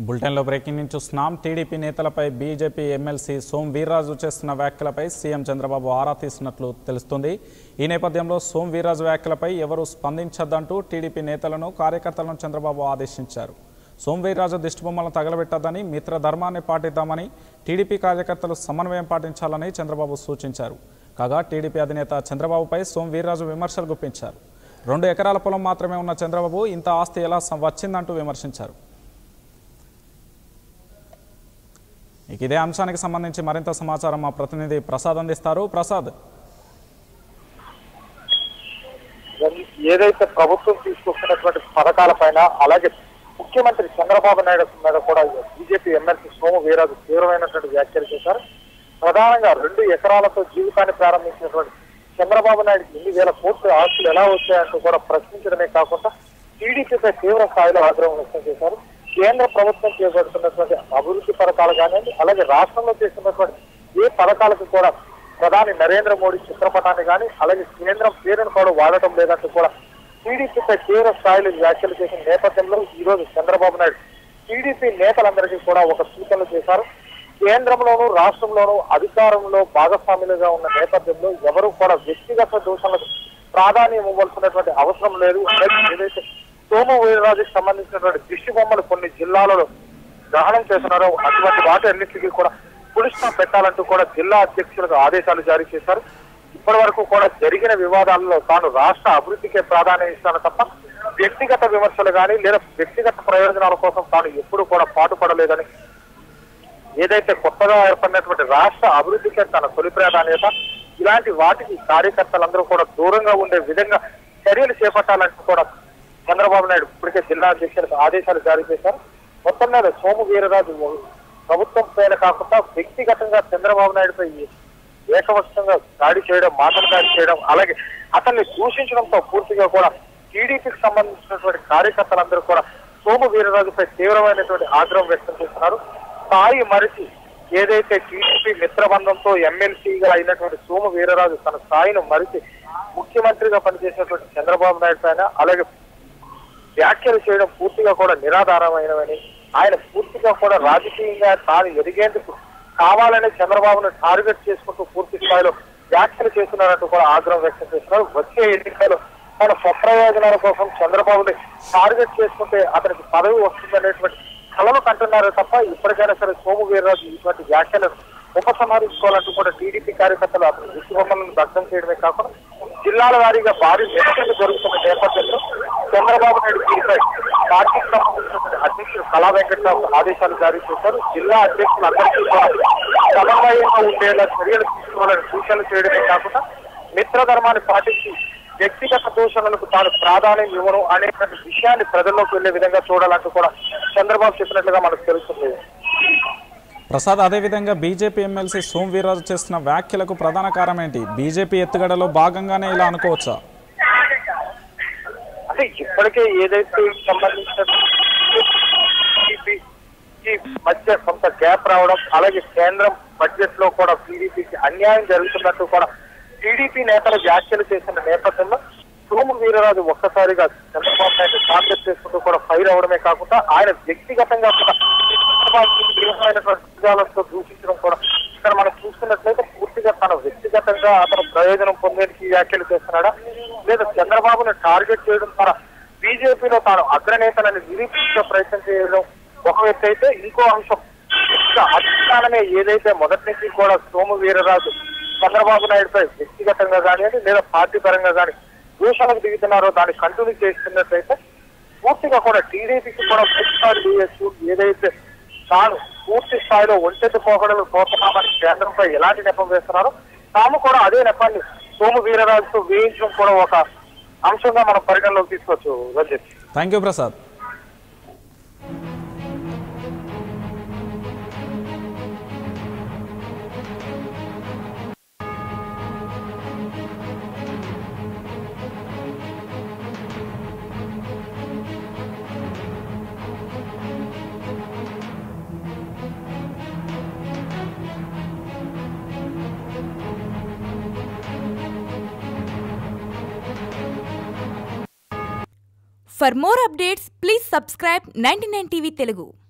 బులెటిన్లో breaking news చూస్తున్నాం TDP నేతలపై బీజేపీ ఎమ్మెల్సీ సోమ్ వీర్రాజు చేస్తున్న వ్యాఖ్యలపై సీఎం చంద్రబాబు ఆరా తీసినట్లు తెలుస్తుంది ఈ నేపథ్యంలో సోమ్ వీర్రాజు వ్యాఖ్యలపై ఎవరూ స్పందించొద్దంటూ టీడీపీ నేతలను కార్యకర్తలను చంద్రబాబు ఆదేశించారు సోమ్ వీర్రాజు దిష్టిబొమ్మలను తగలబెట్టద్దని మిత్ర ధర్మాన్ని పాటిద్దామని టీడీపీ కార్యకర్తలు సమన్వయం పాటించాలని చంద్రబాబు సూచించారు కాగా టీడీపీ అధినేత చంద్రబాబుపై సోమ్ వీర్రాజు విమర్శలు గుప్పించారు రెండు ఎకరాల పొలం మాత్రమే ఉన్న చంద్రబాబు ఇంత ఆస్తి ఎలా సం- వచ్చిందంటూ విమర్శించారు ఇక ఇదే అంశానికి సంబంధించి మరింత సమాచారం మా ప్రతినిధి ప్రసాద్ అందిస్తారు ప్రసాద్ ఏదైతే ప్రభుత్వం తీసుకొస్తున్నటువంటి పథకాల పైన అలాగే ముఖ్యమంత్రి చంద్రబాబు నాయుడు మీద కూడా బీజేపీ ఎమ్మెల్సీ సోము వీరాజు తీవ్రమైనటువంటి వ్యాఖ్యలు చేశారు ప్రధానంగా రెండు ఎకరాలతో జీవితాన్ని ప్రారంభించినటువంటి చంద్రబాబు నాయుడు ఇన్ని వేల కోట్ల ఆస్తులు ఎలా వచ్చాయంటూ కూడా ప్రశ్నించడమే కాకుండా టీడీపీపై తీవ్ర స్థాయిలో ఆగ్రహం వ్యక్తం చేశారు కేంద్ర ప్రభుత్వం చేపడుతున్నటువంటి అభివృద్ధి పథకాలు కానివ్వండి అలాగే రాష్ట్రంలో చేస్తున్నటువంటి ఏ పథకాలకు కూడా ప్రధాని నరేంద్ర మోడీ చిత్రపటాన్ని కానీ అలాగే కేంద్రం పేరును కూడా వాడటం లేదంటూ కూడా టీడీపీపై తీవ్ర స్థాయిలో వ్యాఖ్యలు చేసిన నేపథ్యంలో ఈ రోజు చంద్రబాబు నాయుడు టీడీపీ నేతలందరికీ కూడా ఒక సూచనలు చేశారు కేంద్రంలోనూ రాష్ట్రంలోనూ అధికారంలో భాగస్వాములుగా ఉన్న నేపథ్యంలో ఎవరు కూడా వ్యక్తిగత దూషణలకు ప్రాధాన్యం ఇవ్వాల్సినటువంటి అవసరం లేదు అలాగే ఏదైతే సోము వీర్రాజుకి సంబంధించినటువంటి దిష్టి బొమ్మలు కొన్ని జిల్లాలలో దహనం చేస్తున్నారో అటువంటి వాటి అన్నింటికీ కూడా పులి స్టాప్ పెట్టాలంటూ కూడా జిల్లా అధ్యక్షులకు ఆదేశాలు జారీ చేశారు ఇప్పటి వరకు కూడా జరిగిన వివాదాలలో తాను రాష్ట్ర అభివృద్ధికే ప్రాధాన్యం ఇస్తాను తప్ప వ్యక్తిగత విమర్శలు కానీ లేదా వ్యక్తిగత ప్రయోజనాల కోసం తాను ఎప్పుడు కూడా పాటుపడలేదని ఏదైతే కొత్తగా ఏర్పడినటువంటి రాష్ట్ర అభివృద్ధికే తన తొలి ప్రాధాన్యత ఇలాంటి వాటికి కార్యకర్తలందరూ కూడా దూరంగా ఉండే విధంగా చర్యలు చేపట్టాలంటూ కూడా చంద్రబాబు నాయుడు ఇప్పటికే జిల్లా అధ్యక్షులకు ఆదేశాలు జారీ చేశారు మొత్తం మీద సోము వీరరాజు ప్రభుత్వం పైన కాకుండా వ్యక్తిగతంగా చంద్రబాబు నాయుడుపై ఏకవచనంగా దాడి చేయడం మాటలు దాడి చేయడం అలాగే అతన్ని దూషించడంతో పూర్తిగా కూడా టీడీపీకి సంబంధించినటువంటి కార్యకర్తలందరూ కూడా సోము వీరరాజుపై తీవ్రమైనటువంటి ఆగ్రహం వ్యక్తం చేస్తున్నారు స్థాయి మరిచి ఏదైతే టీడీపీ మిత్రబంధంతో ఎమ్మెల్సీగా అయినటువంటి సోము వీరరాజు తన స్థాయిని మరిచి ముఖ్యమంత్రిగా పనిచేసినటువంటి చంద్రబాబు నాయుడు పైన అలాగే వ్యాఖ్యలు చేయడం పూర్తిగా కూడా నిరాధారమైనవని ఆయన పూర్తిగా కూడా రాజకీయంగా తాను ఎదిగేందుకు కావాలని చంద్రబాబును టార్గెట్ చేసుకుంటూ పూర్తి స్థాయిలో వ్యాఖ్యలు చేస్తున్నారంటూ కూడా ఆగ్రహం వ్యక్తం చేస్తున్నారు వచ్చే ఎన్నికల్లో తన స్వప్రయోజనాల కోసం చంద్రబాబుని టార్గెట్ చేసుకుంటే అతనికి పదవి వస్తుందనేటువంటి కలలు కంటున్నారు తప్ప ఇప్పటికైనా సరే సోము వీర్రాజు ఇటువంటి వ్యాఖ్యలను ఉపసంహరించుకోవాలంటూ కూడా టీడీపీ కార్యకర్తలు అతని దృష్టిబొమ్మలను దగ్ధం చేయడమే కాకుండా జిల్లాల వారీగా భారీ నిరసనలు జరుగుతున్న నేపథ్యంలో చంద్రబాబు నాయుడు దీనిపై పార్టీకి సంబంధించిన అధ్యక్షుడు కళా వెంకటరావు ఆదేశాలు జారీ చేశారు జిల్లా అధ్యక్షులు అందరికీ కూడా సమన్వయంగా ఉండేలా చర్యలు తీసుకోవాలని సూచనలు చేయడమే కాకుండా మిత్రధర్మాన్ని పాటించి వ్యక్తిగత దూషణలకు తాను ప్రాధాన్యం ఇవ్వను అనేటువంటి విషయాన్ని ప్రజల్లోకి వెళ్లే విధంగా చూడాలంటూ కూడా చంద్రబాబు చెప్పినట్లుగా మనకు తెలుస్తుంది ప్రసాద్ అదేవిధంగా బీజేపీ ఎమ్మెల్సీ సోమ్ వీర్రాజు చేస్తున్న వ్యాఖ్యలకు ప్రధాన కారణం ఏంటి బీజేపీ ఎత్తుగడలో భాగంగానే ఇలా అనుకోవచ్చా అంటే ఇప్పటికే ఏదైతే సంబంధించిన ఈ మధ్య కొంత గ్యాప్ రావడం అలాగే కేంద్రం బడ్జెట్ లో కూడా టీడీపీకి అన్యాయం జరుగుతున్నట్టు కూడా టీడీపీ నేతలు వ్యాఖ్యలు చేసిన నేపథ్యంలో సోము వీరరాజు ఒక్కసారిగా చంద్రబాబు నాయుడు టార్గెట్ చేసుకుంటూ కూడా ఫైర్ అవడమే కాకుండా ఆయన వ్యక్తిగతంగా కూడా చంద్రబాబు తీవ్రమైనటువంటి విధానాలతో దూషించడం కూడా ఇక్కడ మనం చూస్తున్నట్లయితే పూర్తిగా తన వ్యక్తిగతంగా అతను ప్రయోజనం పొందేందుకు ఈ వ్యాఖ్యలు చేస్తున్నాడా లేదా చంద్రబాబును టార్గెట్ చేయడం ద్వారా బీజేపీలో తాను అగ్రనేతలని నిరూపించే ప్రయత్నం చేయడం ఒక వ్యక్తి అయితే ఇంకో అంశం ఇంకా అధిష్టానమే ఏదైతే మొదటి నుంచి కూడా సోము వీరరాజు చంద్రబాబు నాయుడుపై వ్యక్తిగతంగా కానివ్వండి లేదా పార్టీ పరంగా కానీ దూషణకు దిగుతున్నారో దాన్ని కంటిన్యూ చేస్తున్నట్లయితే పూర్తిగా కూడా టీడీపీకి కూడా పూర్తిస్థాయి చేయొచ్చు ఏదైతే తాను పూర్తి స్థాయిలో ఒంటెత్తు పోకడలు పోతున్నామని కేంద్రంపై ఎలాంటి నెపం వేస్తున్నారో తాము కూడా అదే నెపాన్ని సోము వీరరాజుతో వేయించడం కూడా ఒక అంశంగా మనం పరిగణలోకి తీసుకోవచ్చు Ranjith thank you Prasad For more updates, please subscribe 99 TV Telugu.